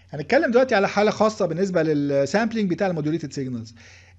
هنتكلم دلوقتي على حاله خاصه بالنسبه للسامبلنج بتاع الموديوليتد سيجنالز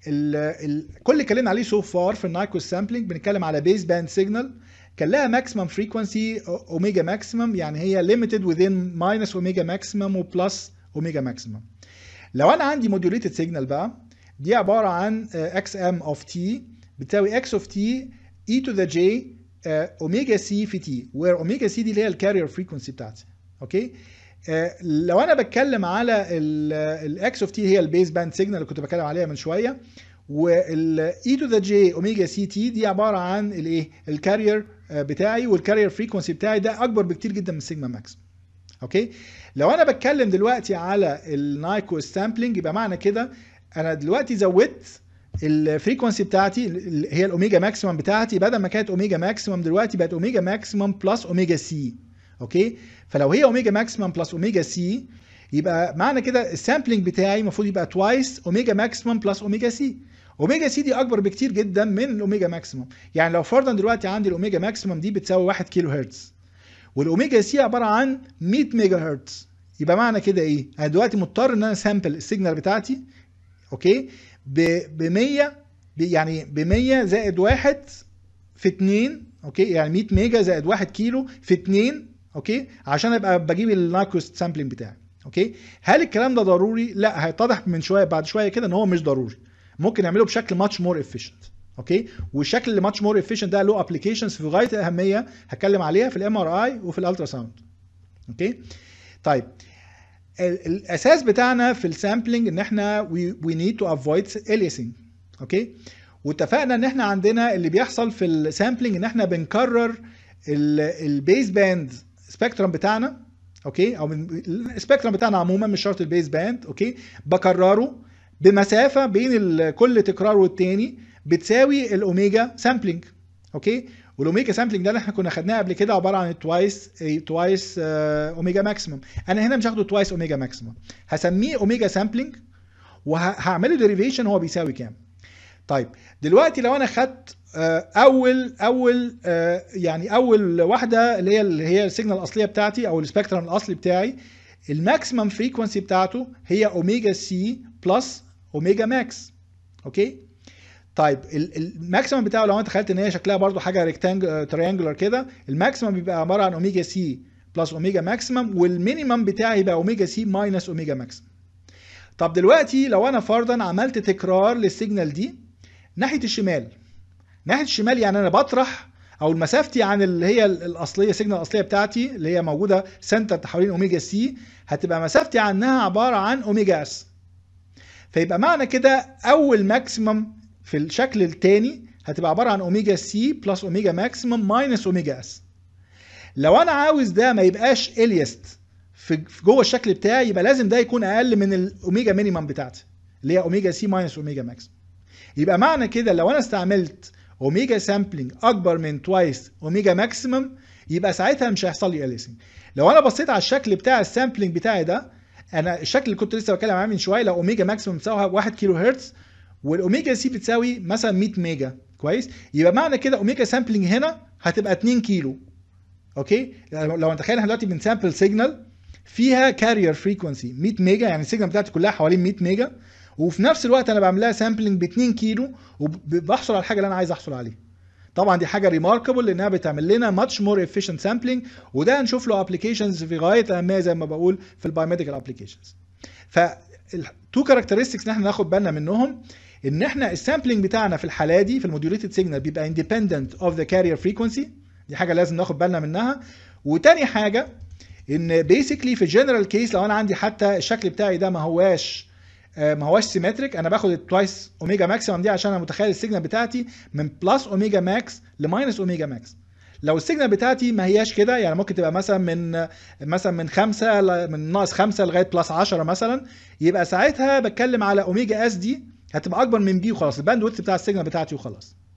كل اللي اتكلمنا عليه سو فار في النايكوس سامبلنج بنتكلم على بيس باند سيجنال كان لها ماكسيمم فريكونسي اوميجا ماكسيمم يعني هي ليميتد within ماينس اوميجا ماكسيمم وبلس اوميجا ماكسيمم لو انا عندي موديوليتد سيجنال بقى دي عباره عن اكس ام اوف تي بتساوي اكس اوف تي اي تو ذا جي اوميجا سي في تي وير اوميجا سي دي اللي هي الكارير فريكونسي بتاعتي اوكي آه، لو انا بتكلم على الاكس اوف تي هي البيس باند سيجنال اللي كنت بتكلم عليها من شويه والاي تو ذا جي اوميجا سي تي دي عباره عن الايه الكارير بتاعي والكارير فريكونسي بتاعي ده اكبر بكتير جدا من السيجما ماكس اوكي لو انا بتكلم دلوقتي على النايكو سامبلنج يبقى معنى كده انا دلوقتي زودت الفريكونسي بتاعتي اللي هي الاوميجا ماكسيمم بتاعتي بدل ما كانت اوميجا ماكسيمم دلوقتي بقت اوميجا ماكسيمم بلس اوميجا سي اوكي فلو هي اوميجا ماكسيمم بلس اوميجا سي يبقى معنى كده السامبلنج بتاعي المفروض يبقى توايس اوميجا ماكسيمم بلس اوميجا سي اوميجا سي دي اكبر بكتير جدا من الاوميجا ماكسيمم يعني لو فرضا دلوقتي عندي الاوميجا ماكسيمم دي بتساوي 1 كيلو هرتز والاوميجا سي عباره عن 100 ميجا هرتز يبقى معنى كده ايه انا دلوقتي مضطر ان انا سامبل السيجنال بتاعتي اوكي ب 100 يعني ب 100 زائد 1 في 2 اوكي يعني 100 ميجا زائد 1 كيلو في 2 اوكي عشان ابقى بجيب النايكوست سامبلنج بتاعي اوكي هل الكلام ده ضروري لا هيتضح من شويه بعد شويه كده ان هو مش ضروري ممكن نعمله بشكل ماتش مور افيشنت اوكي والشكل اللي ماتش مور افيشنت ده له ابلكيشنز في غايه الاهميه هتكلم عليها في الام ار اي وفي الالترا ساوند اوكي طيب الاساس بتاعنا في السامبلنج ان احنا وي نيد تو افويد اليسنج اوكي واتفقنا ان احنا عندنا اللي بيحصل في السامبلنج ان احنا بنكرر البيز باند سبيكترم بتاعنا اوكي او السبيكترم بتاعنا عموما مش شرط البيز باند اوكي بكرره بمسافه بين كل تكرار والتاني بتساوي الاوميجا سامبلنج اوكي والاوميجا سامبلنج ده اللي احنا كنا خدناه قبل كده عباره عن توايس توايس اوميجا ماكسيمم انا هنا مش هاخده توايس اوميجا ماكسيمم هسميه اوميجا سامبلنج وهعمله ديريفيشن هو بيساوي كام طيب دلوقتي لو انا خدت اول اول يعني اول واحده اللي هي اللي هي السيجنال الاصليه بتاعتي او السبيكترم الاصلي بتاعي الماكسيمم فريكونسي بتاعته هي اوميجا سي بلس اوميجا ماكس اوكي طيب الماكسيمم بتاعه لو انت تخيلت ان هي شكلها برضو حاجه ريكتانجل تريانجلر كده الماكسيمم بيبقى عباره عن اوميجا سي بلس اوميجا ماكسيمم والمينيمم بتاعي يبقى اوميجا سي ماينس اوميجا ماكسيمم طب دلوقتي لو انا فرضا عملت تكرار للسيجنال دي ناحيه الشمال ناحيه الشمال يعني انا بطرح او مسافتي عن اللي هي الاصليه السيجنال الاصليه بتاعتي اللي هي موجوده سنتر حوالين اوميجا سي هتبقى مسافتي عنها عباره عن اوميجا اس فيبقى معنى كده اول ماكسيمم في الشكل الثاني هتبقى عباره عن اوميجا سي بلس اوميجا ماكسيمم ماينس اوميجا اس لو انا عاوز ده ما يبقاش اليست في جوه الشكل بتاعي يبقى لازم ده يكون اقل من الاوميجا مينيمم بتاعتي اللي هي اوميجا سي ماينس اوميجا ماكسيمم يبقى معنى كده لو انا استعملت اوميجا سامبلنج اكبر من توايس اوميجا ماكسيمم يبقى ساعتها مش هيحصل لي اليسنج لو انا بصيت على الشكل بتاع السامبلنج بتاعي ده انا الشكل اللي كنت لسه بتكلم عنه من شويه لو اوميجا ماكسيمم بتساوي 1 كيلو هرتز والاوميجا سي بتساوي مثلا 100 ميجا كويس يبقى معنى كده اوميجا سامبلنج هنا هتبقى 2 كيلو اوكي لو انت تخيل احنا دلوقتي بنسامبل سيجنال فيها كارير فريكونسي 100 ميجا يعني السيجنال بتاعتي كلها حوالين 100 ميجا وفي نفس الوقت انا بعمل لها سامبلنج ب 2 كيلو وبحصل على الحاجه اللي انا عايز احصل عليها طبعا دي حاجه ريماركبل لانها بتعمل لنا ماتش مور افيشنت سامبلنج وده هنشوف له ابلكيشنز في غايه الاهميه زي ما بقول في البايوميديكال ابلكيشنز فالتو كاركترستكس اللي احنا ناخد بالنا منهم ان احنا السامبلنج بتاعنا في الحاله دي في الموديوليتد سيجنال بيبقى اندبندنت اوف ذا كارير فريكونسي دي حاجه لازم ناخد بالنا منها وتاني حاجه ان بيسكلي في الجنرال كيس لو انا عندي حتى الشكل بتاعي ده ما هواش ما هواش سيمتريك انا باخد التوايس اوميجا ماكسيمم دي عشان انا متخيل السيجنال بتاعتي من بلس اوميجا ماكس لماينس اوميجا ماكس لو السيجنال بتاعتي ما هياش كده يعني ممكن تبقى مثلا من مثلا من 5 من ناقص 5 لغايه بلس 10 مثلا يبقى ساعتها بتكلم على اوميجا اس دي هتبقى اكبر من بي وخلاص الباند ويدث بتاع السيجنال بتاعتي وخلاص